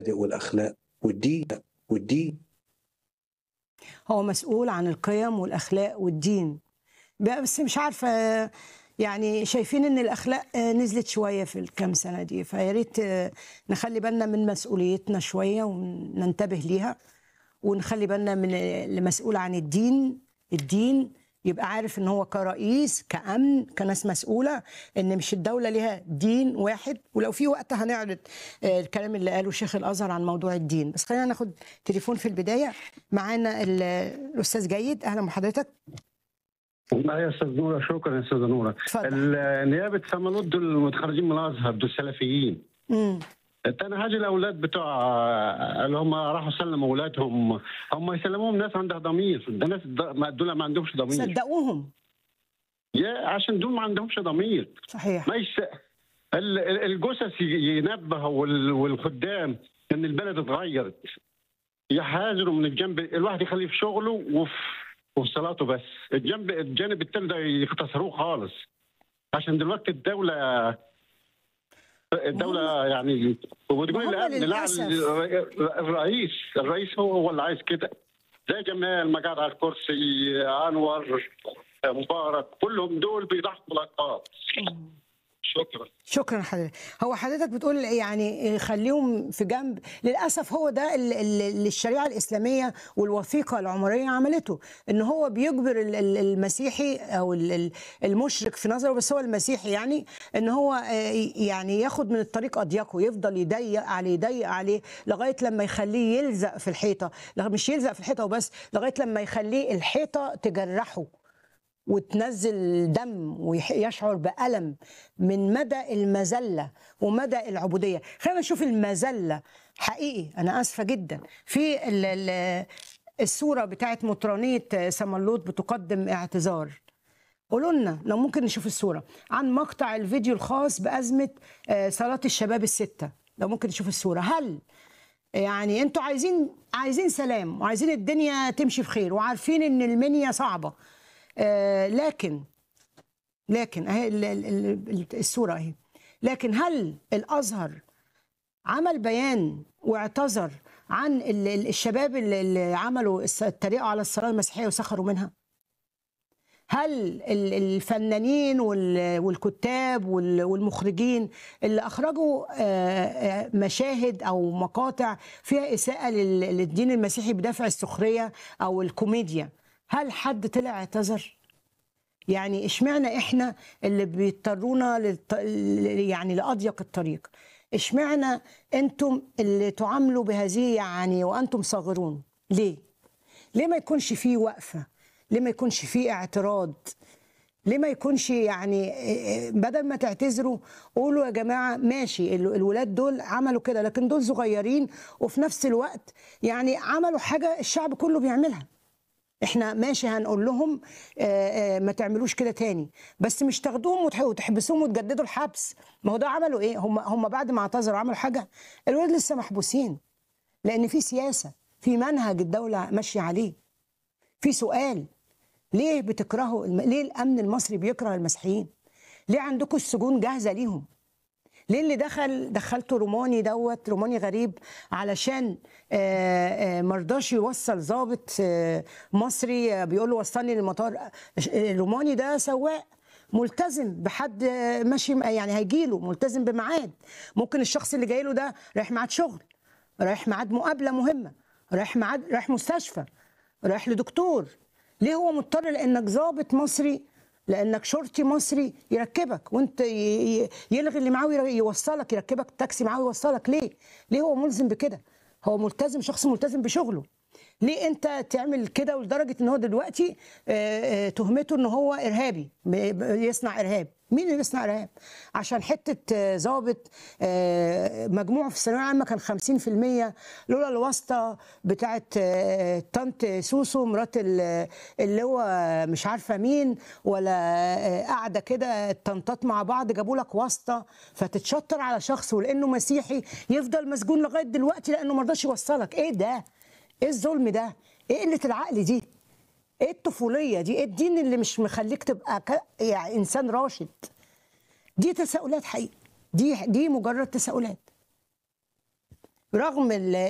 والاخلاق والدين والدين هو مسؤول عن القيم والاخلاق والدين بقى بس مش عارفه يعني شايفين ان الاخلاق نزلت شويه في الكام سنه دي فيا ريت نخلي بالنا من مسؤوليتنا شويه وننتبه ليها ونخلي بالنا من اللي مسؤول عن الدين الدين يبقى عارف ان هو كرئيس كامن كناس مسؤوله ان مش الدوله ليها دين واحد ولو في وقت هنعرض الكلام اللي قاله شيخ الازهر عن موضوع الدين بس خلينا ناخد تليفون في البدايه معانا الاستاذ جيد اهلا بحضرتك والله يا استاذ نوره شكرا يا استاذه نوره اتفضل. نيابه سمنود دول متخرجين من الازهر دول سلفيين امم تاني حاجه الاولاد بتوع اللي هم راحوا سلموا اولادهم هم يسلموهم ناس عندها ضمير ده ناس ض- ما- دول ما عندهمش ضمير صدقوهم يا عشان دول ما عندهمش ضمير صحيح ما يس... ال- ال- الجثث ي- ينبهوا وال- والخدام ان البلد اتغيرت يحاذروا من الجنب الواحد يخليه في شغله وفي وفي صلاته بس الجنب الجانب التاني ده يختصروه خالص عشان دلوقتي الدولة الدولة يعني وتقول ما هم الأمن لا للأسف. الرئيس الرئيس هو هو اللي عايز كده زي جمال ما قاعد على الكرسي أنور مبارك كلهم دول بيضحكوا بالألقاب شكرا شكرا حضرتك هو حضرتك بتقول يعني خليهم في جنب للاسف هو ده ال- ال- اللي الشريعه الاسلاميه والوثيقه العمريه عملته ان هو بيجبر ال- ال- المسيحي او ال- ال- المشرك في نظره بس هو المسيحي يعني ان هو آه، يعني ياخد من الطريق اضيقه يفضل يضيق عليه يضيق عليه لغايه لما يخليه يلزق في الحيطه لغ- مش يلزق في الحيطه وبس لغايه لما يخليه الحيطه تجرحه وتنزل دم ويشعر بألم من مدى المذلة ومدى العبودية خلينا نشوف المذلة حقيقي أنا آسفة جدا في ال- ال- الصورة بتاعت مطرانية سملوت بتقدم اعتذار قولوا لنا لو ممكن نشوف الصورة عن مقطع الفيديو الخاص بأزمة آه، صلاة الشباب الستة لو ممكن نشوف الصورة هل يعني انتوا عايزين عايزين سلام وعايزين الدنيا تمشي بخير وعارفين ان المنيا صعبة آه، لكن لكن اهي ال- ال- ال- الصورة اهي لكن هل الازهر عمل بيان واعتذر عن ال- ال- الشباب اللي اللي عملوا الس- اتريقوا على الصلاة المسيحية وسخروا منها؟ هل ال- الفنانين وال- والكتاب وال- والمخرجين اللي اخرجوا آه، آه، مشاهد او مقاطع فيها اساءه لل- للدين المسيحي بدافع السخريه او الكوميديا هل حد طلع اعتذر؟ يعني اشمعنى احنا اللي بيضطرونا للط... يعني لاضيق الطريق؟ اشمعنى انتم اللي تعاملوا بهذه يعني وانتم صاغرون؟ ليه؟ ليه ما يكونش فيه وقفه؟ ليه ما يكونش فيه اعتراض؟ ليه ما يكونش يعني بدل ما تعتذروا قولوا يا جماعه ماشي ال- الولاد دول عملوا كده لكن دول صغيرين وفي نفس الوقت يعني عملوا حاجه الشعب كله بيعملها احنا ماشي هنقول لهم آه، آه، ما تعملوش كده تاني بس مش تاخدوهم وتح- وتحبسوهم وتجددوا الحبس ما هو ده عملوا ايه هم هم بعد ما اعتذروا عملوا حاجه الولاد لسه محبوسين لان في سياسه في منهج الدوله ماشيه عليه في سؤال ليه بتكرهوا الم... ليه الامن المصري بيكره المسيحيين ليه عندكم السجون جاهزه ليهم ليه اللي دخل دخلته روماني دوت روماني غريب علشان آه، آه، مرضاش يوصل ضابط آه، مصري آه، بيقول له وصلني للمطار آه، الروماني ده سواق ملتزم بحد آه، ماشي يعني هيجي له ملتزم بميعاد ممكن الشخص اللي جاي له ده رايح ميعاد شغل رايح ميعاد مقابله مهمه رايح ميعاد رايح مستشفى رايح لدكتور ليه هو مضطر لانك ضابط مصري لانك شرطي مصري يركبك وانت ي- ي- يلغي اللي معاه وير- يوصلك يركبك تاكسي معاه ويوصلك ليه ليه هو ملزم بكده هو ملتزم شخص ملتزم بشغله ليه انت تعمل كده ولدرجه ان هو دلوقتي آه، آه، تهمته ان هو ارهابي ب- ب- يصنع ارهاب مين اللي بيصنع ارهاب عشان حته آه، ضابط آه، مجموعه في الثانويه العامه كان 50% لولا الواسطه بتاعت آه، طنط سوسو مرات ال- اللي هو مش عارفه مين ولا آه، قاعده كده الطنطات مع بعض جابوا لك واسطه فتتشطر على شخص ولانه مسيحي يفضل مسجون لغايه دلوقتي لانه ما رضاش يوصلك ايه ده ايه الظلم ده ايه قله العقل دي ايه الطفوليه دي ايه الدين اللي مش مخليك تبقى ك... يعني انسان راشد دي تساؤلات حقيقي دي دي مجرد تساؤلات رغم ال-